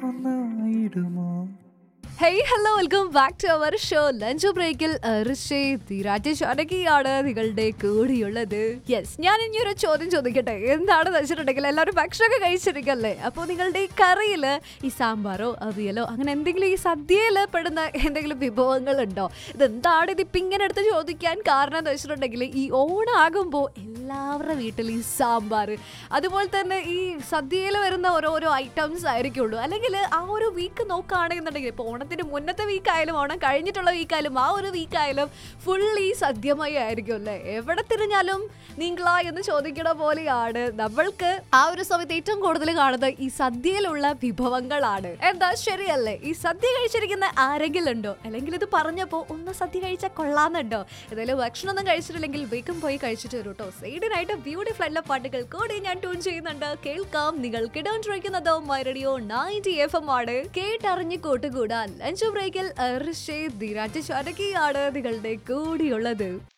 ഒന്നായിടുമോ hey hello welcome back to our show lunch ബ്രേക്കിൽ രാജേഷ് അനക്കിയാണ് നിങ്ങളുടെ കൂടിയുള്ളത് yes ഞാൻ ഇനി ഒരു ചോദ്യം ചോദിക്കട്ടെ എന്താണെന്ന് വെച്ചിട്ടുണ്ടെങ്കിൽ എല്ലാവരും ഭക്ഷണമൊക്കെ കഴിച്ചിരിക്കല്ലേ അപ്പോൾ നിങ്ങളുടെ ഈ കറിയിൽ ഈ സാമ്പാറോ അവിയലോ അങ്ങനെ എന്തെങ്കിലും ഈ സദ്യയിൽ പെടുന്ന എന്തെങ്കിലും വിഭവങ്ങൾ ഉണ്ടോ ഇതെന്താണ് ഇതിപ്പോൾ ഇങ്ങനെ എടുത്ത് ചോദിക്കാൻ കാരണം എന്ന് വെച്ചിട്ടുണ്ടെങ്കിൽ ഈ ഓണാകുമ്പോൾ എല്ലാവരുടെ വീട്ടിൽ ഈ സാമ്പാർ അതുപോലെ തന്നെ ഈ സദ്യയിൽ വരുന്ന ഓരോരോ ഐറ്റംസ് ആയിരിക്കുള്ളൂ അല്ലെങ്കിൽ ആ ഒരു വീക്ക് നോക്കുകയാണെന്നുണ്ടെങ്കിൽ ഇപ്പോൾ ഓണത്തിന് മുന്നത്തെ വീക്കായാലും ഓണം കഴിഞ്ഞിട്ടുള്ള വീക്കായാലും ആ ഒരു വീക്കായാലും ഫുൾ ഈ സദ്യമയ ആയിരിക്കും അല്ലേ എവിടെ തിരിഞ്ഞാലും നീങ്കള എന്ന് ചോദിക്കണ പോലെയാണ് നമ്മൾക്ക് ആ ഒരു സമയത്ത് ഏറ്റവും കൂടുതൽ കാണുന്നത് ഈ സദ്യയിലുള്ള വിഭവങ്ങളാണ് എന്താ ശരിയല്ലേ ഈ സദ്യ കഴിച്ചിരിക്കുന്ന ആരെങ്കിലും ഉണ്ടോ അല്ലെങ്കിൽ ഇത് പറഞ്ഞപ്പോ ഒന്ന് സദ്യ കഴിച്ചാൽ കൊള്ളാന്നുണ്ടോ ഏതായാലും ഭക്ഷണമൊന്നും കഴിച്ചിട്ടില്ലെങ്കിൽ വേഗം പോയി കഴിച്ചിട്ട് വരും കേട്ടോ സൈഡിനായിട്ട് ബ്യൂട്ടിഫുൾ ആയിട്ടുള്ള പാട്ടുകൾ കൂടി ഞാൻ ട്യൂൺ ചെയ്യുന്നുണ്ട് കേൾക്കാം നിങ്ങൾ കിടന്നിരിക്കുന്നതോ my radio ninety F M ആണ് കേട്ടറിഞ്ഞ് കൂട്ടുകൂടാൻ ലഞ്ച് ബ്രേക്കിൽ ഋഷേ ധീരാജ് ശരകിയാണ് നിങ്ങളുടെ കൂടിയുള്ളത്